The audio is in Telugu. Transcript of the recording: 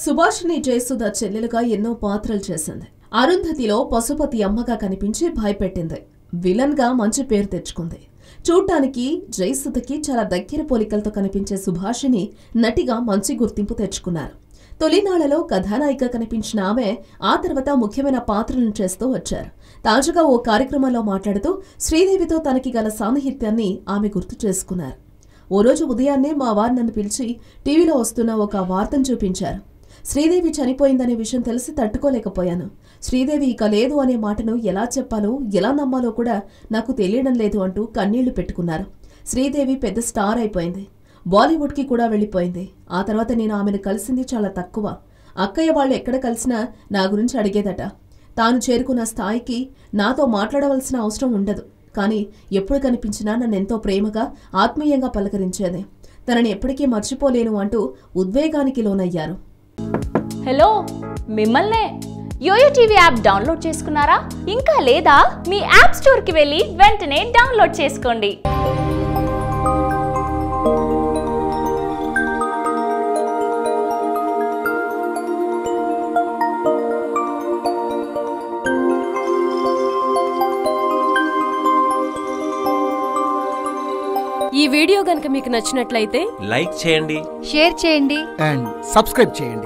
సుభాషిణి జయసుధ చెల్లెలుగా ఎన్నో పాత్రలు చేసింది అరుంధతిలో పశుపతి అమ్మగా కనిపించి భయపెట్టింది విలన్ గా మంచి పేరు తెచ్చుకుంది చూడ్డానికి జయసుధకి చాలా దగ్గర పోలికలతో కనిపించే సుభాషిణి నటిగా మంచి గుర్తింపు తెచ్చుకున్నారు తొలినాళ్లలో కథానాయిక కనిపించిన ఆమె ఆ తర్వాత ముఖ్యమైన పాత్రలను చేస్తూ వచ్చారు తాజాగా ఓ కార్యక్రమంలో మాట్లాడుతూ శ్రీదేవితో తనకి గల సాన్నిహిత్యాన్ని ఆమె గుర్తు చేసుకున్నారు ఓ రోజు ఉదయాన్నే మా వారు నన్ను పిలిచి టీవీలో వస్తున్న ఒక వార్తను చూపించారు శ్రీదేవి చనిపోయిందనే విషయం తెలిసి తట్టుకోలేకపోయాను శ్రీదేవి ఇక లేదు అనే మాటను ఎలా చెప్పాలో ఎలా నమ్మాలో కూడా నాకు తెలియడం లేదు అంటూ కన్నీళ్లు పెట్టుకున్నారు శ్రీదేవి పెద్ద స్టార్ అయిపోయింది బాలీవుడ్కి కూడా వెళ్ళిపోయింది ఆ తర్వాత నేను ఆమెను కలిసింది చాలా తక్కువ అక్కయ్య వాళ్ళు ఎక్కడ కలిసినా నా గురించి అడిగేదట తాను చేరుకున్న స్థాయికి నాతో మాట్లాడవలసిన అవసరం ఉండదు కానీ ఎప్పుడు కనిపించినా నన్ను ఎంతో ప్రేమగా ఆత్మీయంగా పలకరించేది తనని ఎప్పటికీ మర్చిపోలేను అంటూ ఉద్వేగానికి లోనయ్యారు హలో మిమ్మల్నే యోయో టీవీ యాప్ డౌన్లోడ్ చేసుకున్నారా ఇంకా లేదా మీ యాప్ స్టోర్కి వెళ్ళి వెంటనే డౌన్లోడ్ చేసుకోండి ఈ వీడియో గనుక మీకు నచ్చినట్లయితే లైక్ చేయండి షేర్ చేయండి అండ్ సబ్స్క్రైబ్ చేయండి